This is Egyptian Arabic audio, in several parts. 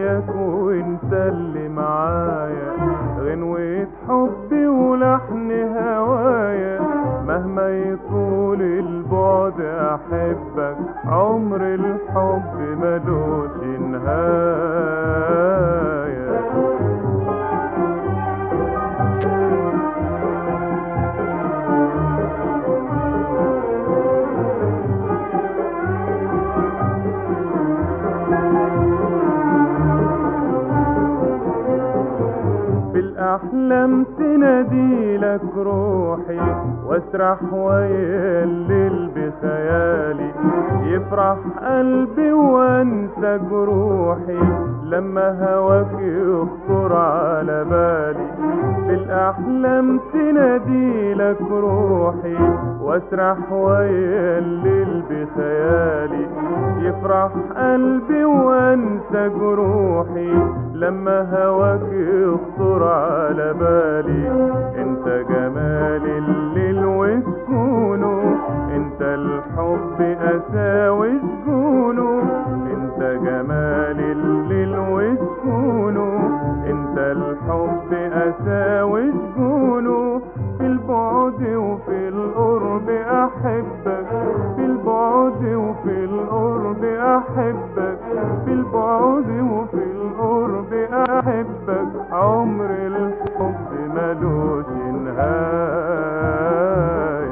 وياك وانت اللي معايا غنوة حبي ولحن هوايا مهما يطول البعد احبك عمر الحب ملوش نهايه في الأحلام تناديلك روحي واسرح ويا الليل بخيالي يفرح قلبي وانسى جروحي لما هواك يخطر على بالي في الأحلام تناديلك روحي واسرح ويا الليل بخيالي يفرح قلبي وانسى جروحي لما هواك يخطر على بالي انت جمال الليل وسكونه انت الحب اساوي سجونه انت جمال الليل وسكونه انت الحب اساوي سجونه في البعد وفي القرب احبك في البعد وفي القرب احبك في البعد وفي القرب احبك عمر الحب ملوش نهايه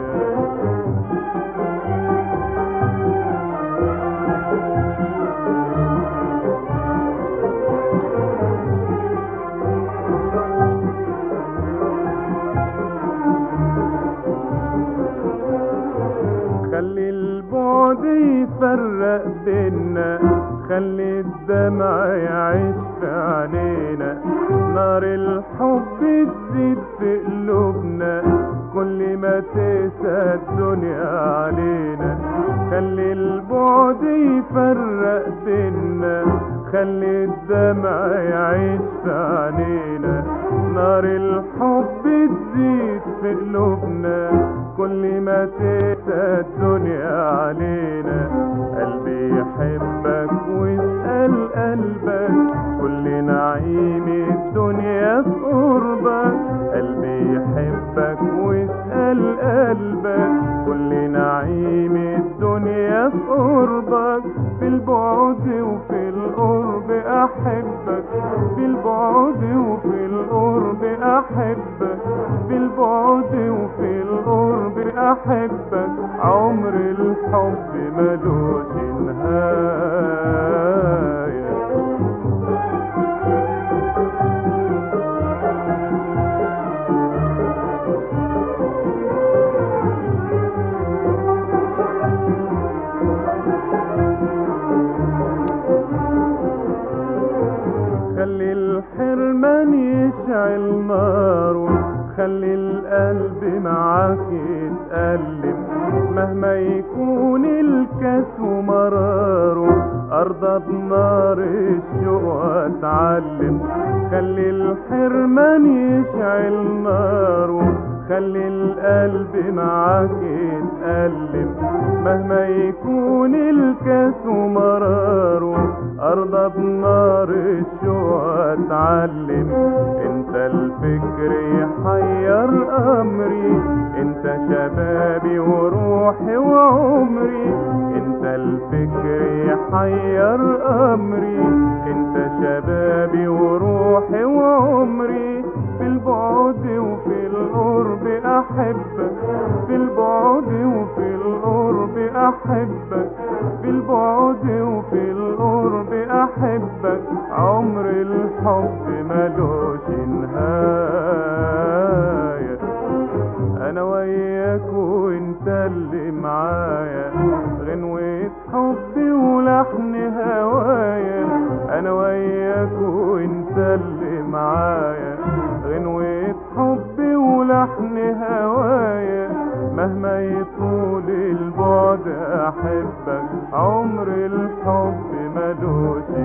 خلي البعد يفرق بينا خلي الدمع يعيش في عينينا نار الحب تزيد في قلوبنا كل ما تقسى الدنيا علينا خلي البعد يفرق بينا خلي الدمع يعيش في عينينا نار الحب تزيد في قلوبنا كل ما تقسى الدنيا علينا قلبي يحبك واسأل قلبك كل نعيم الدنيا في قربك قلبي يحبك واسأل قلبك كل نعيم الدنيا في قربك في البعد وفي القرب أحبك في البعد وفي القرب أحبك في البعد وفي القرب أحبك عمر الحب ملوش نهاية خلي الحرمان يشعل ناره خلي القلب معاك يتألم مهما يكون الكاس ومراره أرضى بنار الشوق واتعلم خلي الحرمان يشعل ناره خلي القلب معاك يتألم مهما يكون الكاس ومراره أرضى بنار الشوق اتعلم انت الفكر يحير امري انت شبابي وروحي وعمري انت الفكر يحير امري انت شبابي وروحي وعمري في البعد وفي القرب احبك في البعد وفي القرب احبك في البعد وفي القرب احبك عمر الحب ملوش نهايه انا وياك وانت اللي معايا غنوة حبي ولحن هوايا انا وياك وانت اللي معايا غنوة حبي ولحن هوايا مهما يطول البعد احبك عمر الحب ملوش